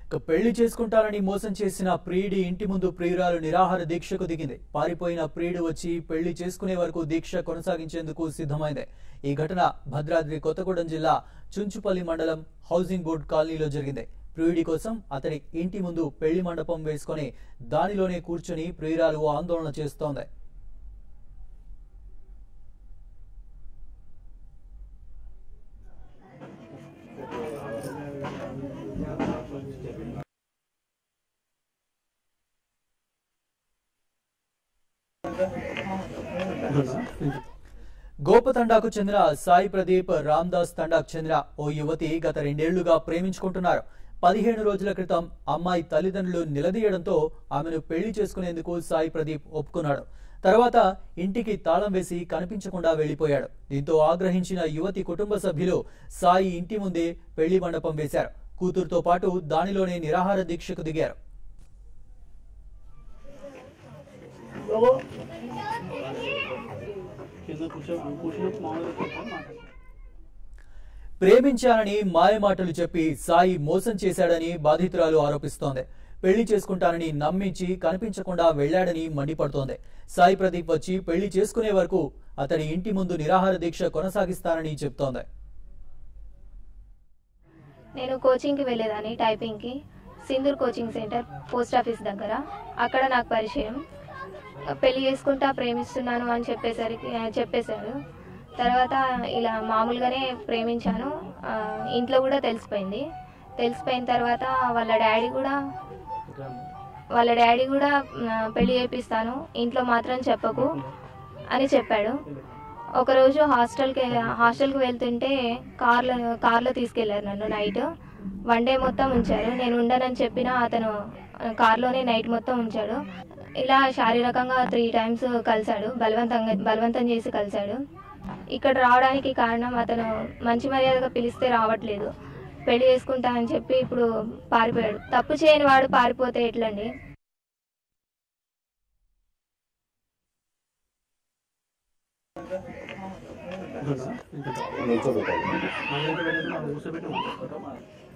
ఇక పెళ్లి చేసుకుంటానని మోసం చేసిన ప్రియుడి ఇంటి ముందు ప్రియురాలు నిరాహార దీక్షకు దిగింది పారిపోయిన ప్రియుడు వచ్చి పెళ్లి చేసుకునే వరకు దీక్ష కొనసాగించేందుకు సిద్ధమైంది ఈ ఘటన భద్రాద్రి కొత్తగూడెం జిల్లా చుంచుపల్లి మండలం హౌసింగ్ బోర్డ్ కాలనీలో జరిగింది ప్రియుడి కోసం అతడి ఇంటి ముందు పెళ్లి మండపం వేసుకొని దానిలోనే కూర్చొని ప్రియురాలు ఆందోళన చేస్తోంది గోపతండాకు చెందిన సాయి ప్రదీప్ రామ్దాస్ తండాకు చెందిన ఓ యువతి గత రెండేళ్లుగా ప్రేమించుకుంటున్నారు పదిహేను రోజుల క్రితం అమ్మాయి తల్లిదండ్రులు నిలదీయడంతో ఆమెను పెళ్లి చేసుకునేందుకు సాయి ప్రదీప్ ఒప్పుకున్నాడు తర్వాత ఇంటికి తాళం వేసి కనిపించకుండా వెళ్లిపోయాడు దీంతో ఆగ్రహించిన యువతి కుటుంబ సభ్యులు సాయి ఇంటి ముందే పెళ్లి మండపం వేశారు కూతురుతో పాటు దానిలోనే నిరాహార దీక్షకు దిగారు కింద కూర్చో కూర్చున్నప్పుడు మామూలుగా కూర్చొని మాట్లాడతాం ప్రేమించానని మాయమాటలు చెప్పి సాయి మోసం చేశాడని బాధితురాలు ఆరోపిస్తోంది పెళ్లి చేసుకుంటానని నమ్మించి కనిపించకుండా వెళ్లాడని మండిపడుతోంది సాయి ప్రదీప్ వచ్చి పెళ్లి చేసుకునే వరకు అతడి ఇంటి ముందు నిరాహార దీక్ష కొనసాగిస్తానని చెప్తోంది నేను కోచింగ్కి వెళ్ళేదాన్ని టైపింగ్కి Sindhur coaching centre post office దగ్గర అక్కడ నాకు పరిచయం పెళ్లి చేసుకుంటా ప్రేమిస్తున్నాను అని చెప్పేసరికి చెప్పేశాడు తర్వాత ఇలా మామూలుగానే ప్రేమించాను ఆ, ఇంట్లో కూడా తెలిసిపోయింది తెలిసిపోయిన తర్వాత వాళ్ళ డాడీ కూడా వాళ్ళ డాడీ కూడా ఆ, పెళ్లి చేపిస్తాను ఇంట్లో మాత్రం చెప్పకు అని చెప్పాడు ఒకరోజు హాస్టల్కి హాస్టల్కి వెళ్తుంటే కార్లో కార్లో తీసుకెళ్లారు నన్ను నైట్ వన్ డే మొత్తం ఉంచారు నేను ఉండనని చెప్పినా అతను ఆ, కార్లోనే నైట్ మొత్తం ఉంచాడు ఇలా శారీరకంగా త్రీ టైమ్స్ కలిశాడు బలవంతంగా బలవంతం చేసి కలిశాడు ఇక్కడ రావడానికి కారణం అతను మంచి మర్యాదగా పిలిస్తే రావట్లేదు పెళ్లి చేసుకుంటా అని చెప్పి ఇప్పుడు పారిపోయాడు తప్పు చేయని వాడు పారిపోతే ఎట్లండి మళ్ళీ ఎంత పెట్టేది నాకు కూర్చోబెట్టి మాట్లాడతాం